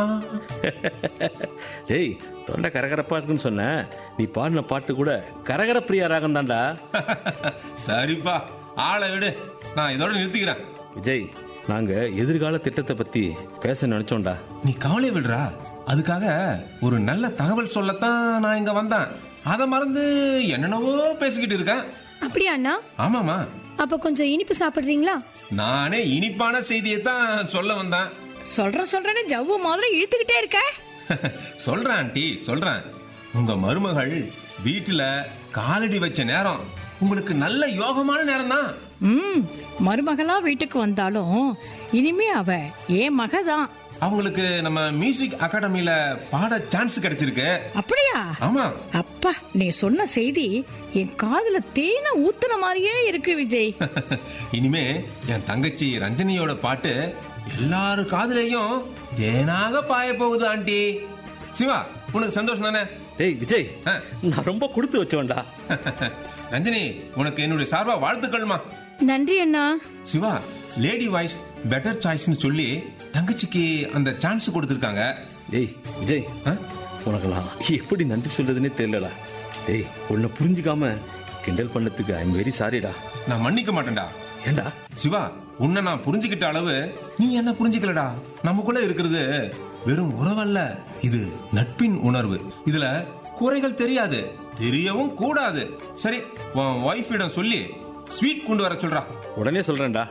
டேய் தொண்டை கரகரப்பா இருக்குன்னு சொன்ன நீ பாடின பாட்டு கூட கரகர பிரியா ராகம் தான்டா சரிப்பா ஆளை விடு நான் இதோட நிறுத்திக்கிறேன் விஜய் நாங்க எதிர்கால திட்டத்தை பத்தி பேச நினைச்சோம்டா நீ கவலை விடுறா அதுக்காக ஒரு நல்ல தகவல் சொல்லத்தான் நான் இங்க வந்தேன் அதை மறந்து என்னென்னவோ பேசிக்கிட்டு இருக்கேன் அப்படியா அண்ணா ஆமாமா அப்ப கொஞ்சம் இனிப்பு சாப்பிடுறீங்களா நானே இனிப்பான செய்தியை தான் சொல்ல வந்தேன் சொல்ற சொல்றேன்னு ஜவ்வு மாதிரி இழுத்துக்கிட்டே இருக்க சொல்றேன் ஆண்டி சொல்றேன் உங்க மருமகள் வீட்டுல காலடி வச்ச நேரம் உங்களுக்கு நல்ல யோகமான நேரம் தான் ம் மருமகளா வீட்டுக்கு வந்தாலும் இனிமே அவ ஏன் மக தான் அவங்களுக்கு நம்ம மியூசிக் அகாடமில பாட சான்ஸ் கிடைச்சிருக்கு அப்படியா ஆமா அப்பா நீ சொன்ன செய்தி என் காதுல தேனை ஊத்துன மாதிரியே இருக்கு விஜய் இனிமே என் தங்கச்சி ரஞ்சனியோட பாட்டு எல்லாரு காதுலயும் தேனாக பாய போகுது ஆண்டி சிவா உனக்கு சந்தோஷம் தானே டேய் விஜய் ஆ. நான் ரொம்ப கொடுத்து வச்சவன்டா ரஞ்சனி உனக்கு என்னுடைய சார்பா வாழ்த்துக்கள்மா நன்றி அண்ணா சிவா லேடி வாய்ஸ் பெட்டர் சாய்ஸ்னு சொல்லி தங்கச்சிக்கு அந்த சான்ஸ் கொடுத்துருக்காங்க டேய் விஜய் ஆ? உனக்கெல்லாம் எப்படி நன்றி சொல்றதுன்னே தெரியலடா டேய் உன்னை புரிஞ்சுக்காம கிண்டல் பண்ணதுக்கு ஐ எம் வெரி சாரிடா நான் மன்னிக்க மாட்டேன்டா ஏண்டா சிவா உன்னை நான் புரிஞ்சுக்கிட்ட அளவு நீ என்ன புரிஞ்சுக்கலடா நமக்குள்ள இருக்கிறது வெறும் உறவல்ல இது நட்பின் உணர்வு இதுல குறைகள் தெரியாது தெரியவும் கூடாது சரி உன் ஒய்ஃபிடம் சொல்லி ஸ்வீட் கொண்டு வர சொல்றா உடனே சொல்றேன்டா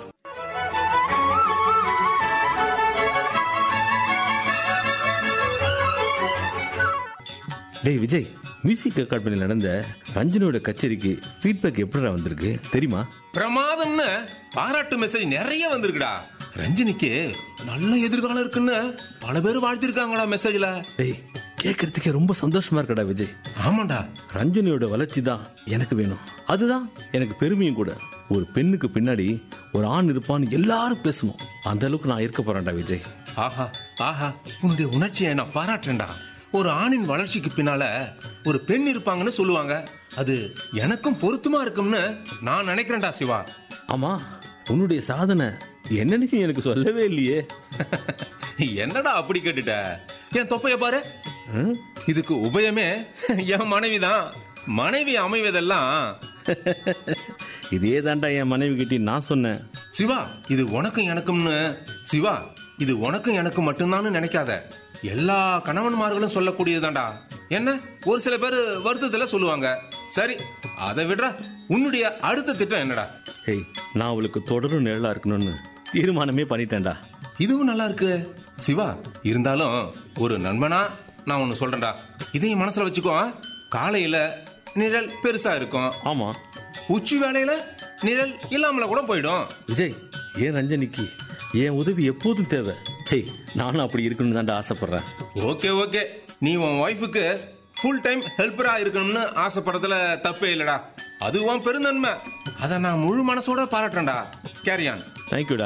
டேய் விஜய் மியூசிக் அகாடமியில் நடந்த ரஞ்சனியோட கச்சேரிக்கு ஃபீட்பேக் எப்படிடா வந்திருக்கு தெரியுமா பிரமாதம்னு பாராட்டு மெசேஜ் நிறைய வந்திருக்குடா ரஞ்சினிக்கு நல்ல எதிர்காலம் இருக்குன்னு பல பேர் வாழ்த்திருக்காங்கடா மெசேஜ்ல டேய் கேட்கறதுக்கே ரொம்ப சந்தோஷமா இருக்கடா விஜய் ஆமாண்டா ரஞ்சனியோட வளர்ச்சி தான் எனக்கு வேணும் அதுதான் எனக்கு பெருமையும் கூட ஒரு பெண்ணுக்கு பின்னாடி ஒரு ஆண் இருப்பான்னு எல்லாரும் பேசணும் அந்த அளவுக்கு நான் இருக்க போறேன்டா விஜய் ஆஹா ஆஹா உன்னுடைய உணர்ச்சியை நான் பாராட்டுறேன்டா ஒரு ஆணின் வளர்ச்சிக்கு பின்னால ஒரு பெண் இருப்பாங்கன்னு சொல்லுவாங்க அது எனக்கும் பொருத்தமா இருக்கும்னு நான் நினைக்கிறேன்டா சிவா ஆமா உன்னுடைய சாதனை என்னன்னு நீ எனக்கு சொல்லவே இல்லையே என்னடா அப்படி கேட்டுட்ட என் தொப்பைய பாரு ஆ? இதுக்கு உபயமே என் மனைவிதான் மனைவி அமைவதெல்லாம் இதே தாண்டா என் மனைவி கிட்ட நான் சொன்னேன் சிவா இது உனக்கும் எனக்கும்னு சிவா இது உனக்கும் எனக்கும் மட்டும்தான் நினைக்காத எல்லா கணவன்மார்களும் சொல்லக்கூடியதுதான்டா என்ன ஒரு சில பேர் வருத்தத்துல சொல்லுவாங்க சரி அதை விடுற உன்னுடைய அடுத்த திட்டம் என்னடா ஏய் நான் அவளுக்கு தொடரும் நிழலா இருக்கணும்னு தீர்மானமே பண்ணிட்டேன்டா இதுவும் நல்லா இருக்கு சிவா இருந்தாலும் ஒரு நண்பனா நான் ஒன்னு சொல்றேன்டா இதையும் மனசுல வச்சுக்கோ காலையில நிழல் பெருசா இருக்கும் ஆமா உச்சி வேளையில நிழல் இல்லாமல கூட போயிடும் விஜய் ஏன் ரஞ்சனிக்கு என் உதவி எப்போதும் தேவை ஹேய் நானும் அப்படி இருக்கணும்னு தான்டா ஆசைப்படுறேன் ஓகே ஓகே நீ உன் ஒய்ஃபுக்கு ஃபுல் டைம் ஹெல்ப்பரா இருக்கணும்னு ஆசைப்படுறதுல தப்பே இல்லடா அது உன் பெருந்தன்மை அதை நான் முழு மனசோட பாராட்டுறேன்டா கேரியான் தேங்க்யூடா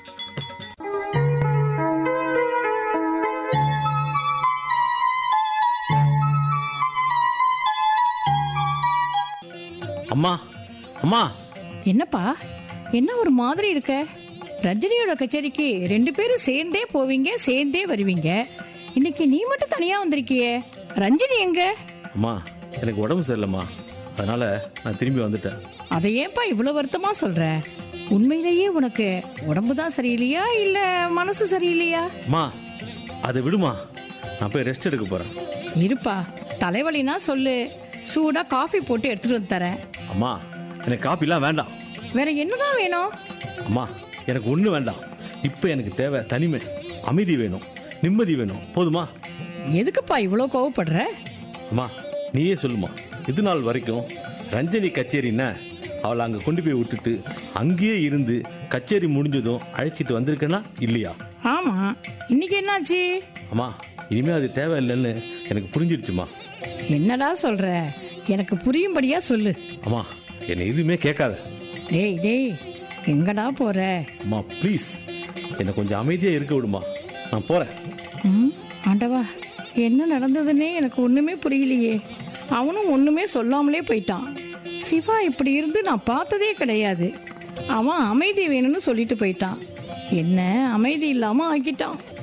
அம்மா அம்மா என்னப்பா என்ன ஒரு மாதிரி இருக்க ரஜினியோட கச்சேரிக்கு ரெண்டு பேரும் சேர்ந்தே போவீங்க சேர்ந்தே வருவீங்க இன்னைக்கு நீ மட்டும் தனியா வந்திருக்கியே ரஞ்சினி எங்க அம்மா எனக்கு உடம்பு சரியில்லைம்மா அதனால நான் திரும்பி வந்துட்டேன் அதை ஏன்பா இவ்வளவு வருத்தமா சொல்ற உண்மையிலேயே உனக்கு உடம்பு தான் சரியில்லையா இல்ல மனசு சரியில்லையா அம்மா அதை விடுமா நான் போய் ரெஸ்ட் எடுக்க போறேன் இருப்பா தலைவலினா சொல்லு சூடா காஃபி போட்டு எடுத்துட்டு வந்து தரேன் அம்மா எனக்கு காப்பிலாம் வேண்டாம் வேற என்னதான் வேணும் அம்மா எனக்கு ஒண்ணு வேண்டாம் இப்போ எனக்கு தேவை தனிமை அமைதி வேணும் நிம்மதி வேணும் போதுமா எதுக்குப்பா இவ்வளோ கோவப்படுற அம்மா நீயே சொல்லுமா இது நாள் வரைக்கும் ரஞ்சனி கச்சேரின்னா அவளை அங்க கொண்டு போய் விட்டுட்டு அங்கேயே இருந்து கச்சேரி முடிஞ்சதும் அழைச்சிட்டு வந்திருக்கேனா இல்லையா ஆமா இன்னைக்கு என்னாச்சு அம்மா இனிமே அது தேவையில்லைன்னு எனக்கு புரிஞ்சிடுச்சுமா என்னடா சொல்ற எனக்கு புரியும்படியா சொல்லு அம்மா என்னை எதுவுமே கேட்காத டேய் டேய் எங்கடா போற அம்மா ப்ளீஸ் என்னை கொஞ்சம் அமைதியா இருக்க விடுமா நான் போறேன் ம் ஆண்டவா என்ன நடந்ததுன்னே எனக்கு ஒண்ணுமே புரியலையே அவனும் ஒண்ணுமே சொல்லாமலே போயிட்டான் சிவா இப்படி இருந்து நான் பார்த்ததே கிடையாது அவன் அமைதி வேணும்னு சொல்லிட்டு போயிட்டான் என்ன அமைதி இல்லாம ஆக்கிட்டான்